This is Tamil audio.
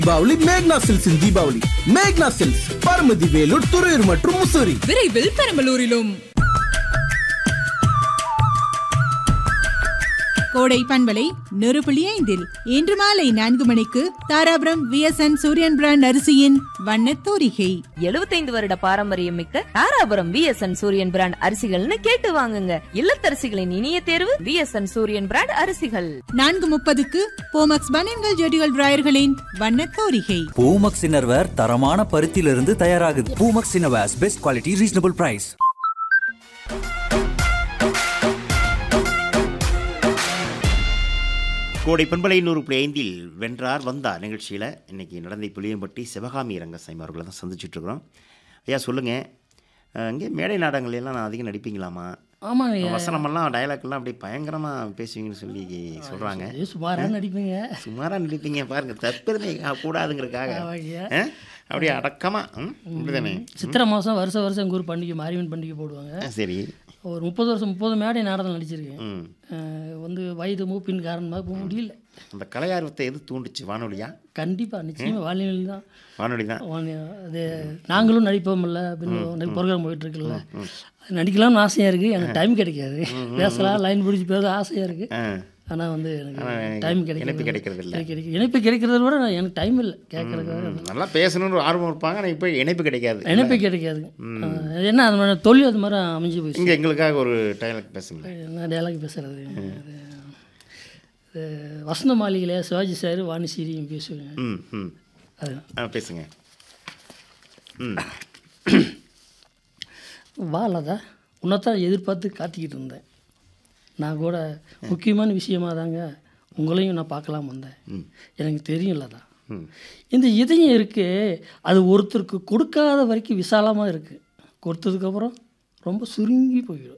தீபாவளி மேக்னா சில்ஸின் தீபாவளி மேக்னா சில்ஸ் பரமதி வேலூர் துறையூர் மற்றும் முசூரி விரைவில் பெரம்பலூரிலும் கோடை பண்பலை நெருப்புள்ளி ஐந்தில் இன்று மாலை நான்கு மணிக்கு தாராபுரம் விஎஸ்என் சூரியன் பிராண்ட் அரிசியின் வண்ணத் தோரிகை 75 வருட பாரம்பரியம் மிக்க தாராபுரம் விஎஸ்என் சூரியன் பிராண்ட் அரிசிகள்னு கேட்டு வாங்குங்க இல்லத்தரசிகளின் இனிய தேர்வு விஎஸ்என் சூரியன் பிராண்ட் அரிசிகள் நான்கு முப்பதுக்கு போமக்ஸ் பனியன்கள் ஜெடிகள் டிராயர்களின் வண்ணத் தோரிகை பூமக்ஸ் இன்னர்வேர் தரமான பருத்தியிலிருந்து தயாராகுது பூமக்ஸ் innerwears best quality reasonable price கோடை பண்பலை நூறு புள்ளி ஐந்தில் வென்றார் வந்தார் நிகழ்ச்சியில் இன்னைக்கு நடந்தை புளியம்பட்டி சிவகாமி ரங்கசாமி அவர்களை தான் சந்திச்சுட்டு இருக்கிறோம் ஐயா சொல்லுங்கள் இங்கே மேடை நாடகங்கள் எல்லாம் நான் அதிகம் நடிப்பீங்களாமா ஆமாங்க ஐயா. வசனமெல்லாம் டயலாக்லாம் அப்படியே பயங்கரமாக பேசுவீங்கன்னு சொல்லி சொல்கிறாங்க இது சுமாராக நடிப்பீங்க சுமாராக நடிப்பீங்க பாருங்க தற்பெருமை கூடாதுங்கிறதுக்காக ஆமாங்கய்யா. ஆ? அப்படியே அடக்கமாக ம் இப்படிதானே சித்திரை மாதம் வருஷம் வருஷம் எங்கள் ஊர் பண்டிகை மாரியம்மன் பண்டிகை போடுவாங்க ஆ, சரி ஒரு முப்பது வருஷம் முப்பது மேடை நாடகம் நடிச்சிருக்கேன் ம் அஹ் வந்து வயது மூப்பின் காரணமாக போக முடியல அந்த கலையார்வத்தை எது தூண்டுச்சு வானொலியா கண்டிப்பாக நிச்சயமாக வாலியல் தான் வானொலி தான் வானி- அது நாங்களும் நடிப்போம்ல அப்படின்னு ப்ரோக்ராம் போயிட்டு இருக்குல்ல நடிக்கலாம்னு ஆசையாக இருக்குது எனக்கு டைம் கிடைக்காது பேசலாம் லைன் பிடிச்சி பேச ஆசையாக இருக்குது ஆ ஆனால் வந்து எனக்கு ஆனா, டைம் இணைப்பு கிடைக்கிறது கிடைக்கிறது இல்ல. கிடைக்கிறது இணைப்பு கிடைக்கிறத விட நான் எனக்கு டைம் இல்லை கேட்கறதுக்காக நல்லா பேசணும்னு ஒரு ஆர்வம் இருப்பாங்க ஆனால் இப்போ இணைப்பு கிடைக்காது இணைப்பு கிடைக்காது அஹ் என்ன அது மாதிரி தொழில் அது மாதிரி அமைஞ்சு போயிடுச்சு இங்கே எங்களுக்காக ஒரு டைலாக் பேசுங்களேன் என்ன டயலாக் பேசுறது அது, இது வசந்த மாளிகையில் சிவாஜி சார் வாணிசீரியும் பேசுவேன் ம் ம் அது ஆ பேசுங்க ம் வா லதா உன்னைத்தான் எதிர்பார்த்து காத்திக்கிட்டு இருந்தேன் நான் கூட முக்கியமான விஷயமா தாங்க உங்களையும் நான் பார்க்கலாம் வந்தேன் எனக்கு தெரியும் லதா இந்த இதயம் இருக்கு அது ஒருத்தருக்கு கொடுக்காத வரைக்கும் விசாலமாக இருக்குது கொடுத்ததுக்கப்புறம் ரொம்ப சுருங்கி போயிடும்